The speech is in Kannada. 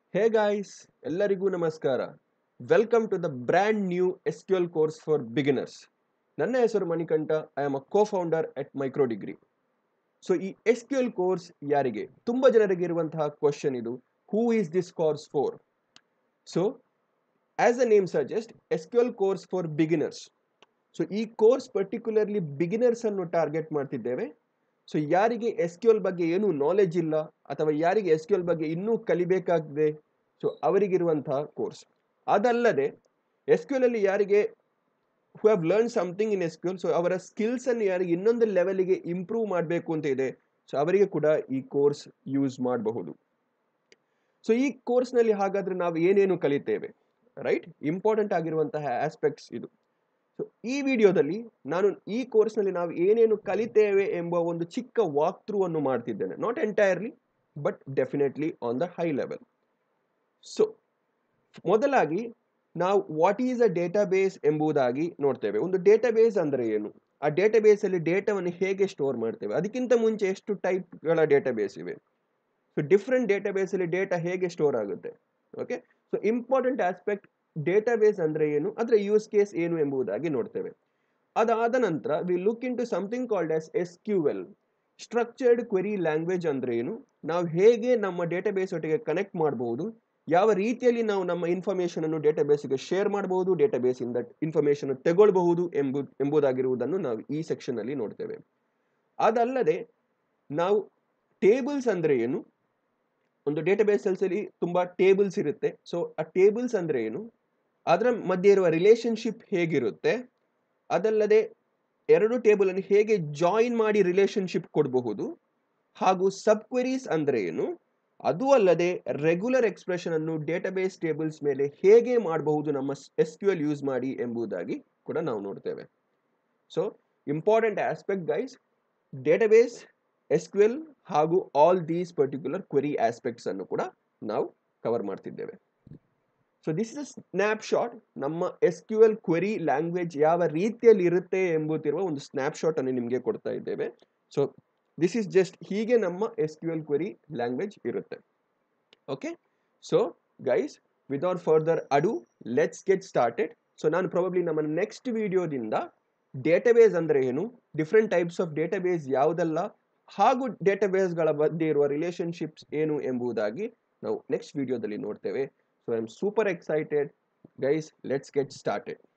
ಹೇ ಗಾಯ್ಸ್ ಎಲ್ಲರಿಗೂ ನಮಸ್ಕಾರ welcome to the brand new S Q L course for beginners ನನ್ನ ಹೆಸರು Manikanta I am a cofounder at MicroDegree so ಈ ಎಸ್ ಕ್ಯೂ ಎಲ್ ಕೋರ್ಸ್ ಯಾರಿಗೆ ತುಂಬ ಜನರಿಗೆ ಇರುವಂತಹ ಕ್ವಶನ್ ಇದು who is this course for so as a name suggest S Q L course for beginners so ಈ ಕೋರ್ಸ್ ಪರ್ಟಿಕ್ಯುಲರ್ಲಿ ಬಿಗಿನರ್ಸ್ ಅನ್ನು ಟಾರ್ಗೆಟ್ ಮಾಡ್ತಿದ್ದೇವೆ ಸೊ ಯಾರಿಗೆ ಎಸ್ ಕ್ಯೂ ಎಲ್ ಬಗ್ಗೆ ಏನು ನಾಲೆಜ್ ಇಲ್ಲ ಅಥವಾ ಯಾರಿಗೆ ಎಸ್ ಕ್ಯೂ ಎಲ್ ಬಗ್ಗೆ ಇನ್ನೂ ಕಲಿಬೇಕಾಗಿದೆ ಸೊ ಅವರಿಗಿರುವಂತಹ ಕೋರ್ಸ್ ಅದಲ್ಲದೆ ಎಸ್ ಕ್ಯೂ ಎಲ್ ಅಲ್ಲಿ ಯಾರಿಗೆ who have learn something in S Q L so ಅವರ ಸ್ಕಿಲ್ಸ್ ಅನ್ನು ಯಾರಿಗೆ ಇನ್ನೊಂದು ಲೆವೆಲ್ಗೆ ಇಂಪ್ರೂವ್ ಮಾಡಬೇಕು ಅಂತ ಇದೆ ಸೊ ಅವರಿಗೆ ಕೂಡ ಈ ಕೋರ್ಸ್ ಯೂಸ್ ಮಾಡಬಹುದು ಸೊ ಈ ಕೋರ್ಸ್ನಲ್ಲಿ ಹಾಗಾದ್ರೆ ನಾವು ಏನೇನು ಕಲಿತೇವೆ ರೈಟ್ ಇಂಪಾರ್ಟೆಂಟ್ ಆಗಿರುವಂತಹ ಆಸ್ಪೆಕ್ಟ್ಸ್ ಇದು ಸೊ ಈ ವಿಡಿಯೋದಲ್ಲಿ ನಾನು ಈ ಕೋರ್ಸ್ನಲ್ಲಿ ನಾವು ಏನೇನು ಕಲಿತೇವೆ ಎಂಬ ಒಂದು ಚಿಕ್ಕ ವಾಕ್ ಥ್ರೂ ಅನ್ನು ಮಾಡ್ತಿದ್ದೇನೆ not entirely but definitely on the high level so ಮೊದಲಾಗಿ ನಾವು ವಾಟ್ ಈಸ್ ಅ ಡೇಟಾಬೇಸ್ ಎಂಬುದಾಗಿ ನೋಡ್ತೇವೆ ಒಂದು ಡೇಟಾಬೇಸ್ ಅಂದರೆ ಏನು ಆ ಡೇಟಾಬೇಸ್ ಅಲ್ಲಿ ಡೇಟಾವನ್ನು ಹೇಗೆ ಸ್ಟೋರ್ ಮಾಡ್ತೇವೆ ಅದಕ್ಕಿಂತ ಮುಂಚೆ ಎಷ್ಟು ಟೈಪ್ಗಳ ಡೇಟಾಬೇಸ್ ಇವೆ ಸೊ ಡಿಫ್ರೆಂಟ್ ಡೇಟಾಬೇಸ್ ಅಲ್ಲಿ ಡೇಟಾ ಹೇಗೆ ಸ್ಟೋರ್ ಆಗುತ್ತೆ okay so important aspect database ಅಂದ್ರೆ ಏನು ಅದರ ಯೂಸ್ ಕೇಸ್ ಏನು ಎಂಬುದಾಗಿ ನೋಡ್ತೇವೆ ಅದಾದ ನಂತರ we look into something called as S Q L structured query language ಅಂದ್ರೆ ಏನು ನಾವು ಹೇಗೆ ನಮ್ಮ ಡೇಟಾಬೇಸ್ ಒಟ್ಟಿಗೆ ಕನೆಕ್ಟ್ ಮಾಡಬಹುದು ಯಾವ ರೀತಿಯಲ್ಲಿ ನಾವು ನಮ್ಮ ಇನ್ಫಾರ್ಮೇಶನ್ ಅನ್ನು ಡೇಟಾಬೇಸ್ಗೆ ಶೇರ್ ಮಾಡಬಹುದು ಡೇಟಾಬೇಸ್ ಇಂದ ಇನ್ಫಾರ್ಮೇಶನ್ ತಗೊಳ್ಬಹುದು ಎಂಬು ಎಂಬುದಾಗಿರುವುದನ್ನು ನಾವು ಈ ಸೆಕ್ಷನ್ ಅಲ್ಲಿ ನೋಡ್ತೇವೆ ಅದಲ್ಲದೆ ನಾವು ಟೇಬಲ್ಸ್ ಅಂದ್ರೆ ಏನು ಒಂದು ಡೇಟಾಬೇಸ್ ಅಲ್ಲಿ ತುಂಬಾ ಟೇಬಲ್ಸ್ ಇರುತ್ತೆ ಸೊ ಆ ಟೇಬಲ್ಸ್ ಅಂದ್ರೆ ಏನು ಅದರ ಮಧ್ಯೆ ಇರುವ ರಿಲೇಶನ್ಶಿಪ್ ಹೇಗಿರುತ್ತೆ ಅದಲ್ಲದೆ ಎರಡು ಟೇಬಲ್ ಅನ್ನು ಹೇಗೆ ಜಾಯಿನ್ ಮಾಡಿ ರಿಲೇಶನ್ಶಿಪ್ ಕೊಡಬಹುದು ಹಾಗೂ ಸಬ್ ಕ್ವೆರೀಸ್ ಅಂದ್ರೆ ಏನು ಅದು ಅಲ್ಲದೆ ರೆಗ್ಯುಲರ್ ಎಕ್ಸ್ಪ್ರೆಷನ್ ಅನ್ನು ಡೇಟಾಬೇಸ್ ಟೇಬಲ್ಸ್ ಮೇಲೆ ಹೇಗೆ ಮಾಡಬಹುದು ನಮ್ಮ ಎಸ್ ಕ್ಯೂ ಎಲ್ ಯೂಸ್ ಮಾಡಿ ಎಂಬುದಾಗಿ ಕೂಡ ನಾವು ನೋಡ್ತೇವೆ so important aspect guys database S Q L ಹಾಗೂ all these particular query aspects ಅನ್ನು ಕೂಡ ನಾವು ಕವರ್ ಮಾಡ್ತಿದ್ದೇವೆ so this is snapshot ನಮ್ಮ S Q L query language ಯಾವ ರೀತಿಯಲ್ಲಿ ಇರುತ್ತೆ ಎಂಬುತ್ತಿರುವ ಒಂದು ಸ್ನ್ಯಾಪ್ ಶಾಟ್ ಅನ್ನು ನಿಮಗೆ ಕೊಡ್ತಾ ಇದ್ದೇವೆ ಸೊ ದಿಸ್ ಇಸ್ ಜಸ್ಟ್ ಹೀಗೆ ನಮ್ಮ S Q L query language ಇರುತ್ತೆ okay so guys without further ado let's get started so ನಾನು ಪ್ರಾಬಬ್ಲಿ ನಮ್ಮ ನೆಕ್ಸ್ಟ್ ವಿಡಿಯೋದಿಂದ ಡೇಟಾಬೇಸ್ ಅಂದ್ರೆ ಏನು ಡಿಫ್ರೆಂಟ್ ಟೈಪ್ಸ್ ಆಫ್ ಡೇಟಾಬೇಸ್ ಯಾವುದೆಲ್ಲ ಹಾಗೂ ಡೇಟಾಬೇಸ್ಗಳ ಮಧ್ಯೆ ಇರುವ ರಿಲೇಶನ್ಶಿಪ್ಸ್ ಏನು ಎಂಬುದಾಗಿ ನಾವು ನೆಕ್ಸ್ಟ್ ವಿಡಿಯೋದಲ್ಲಿ ನೋಡ್ತೇವೆ so I am super excited guys let's get started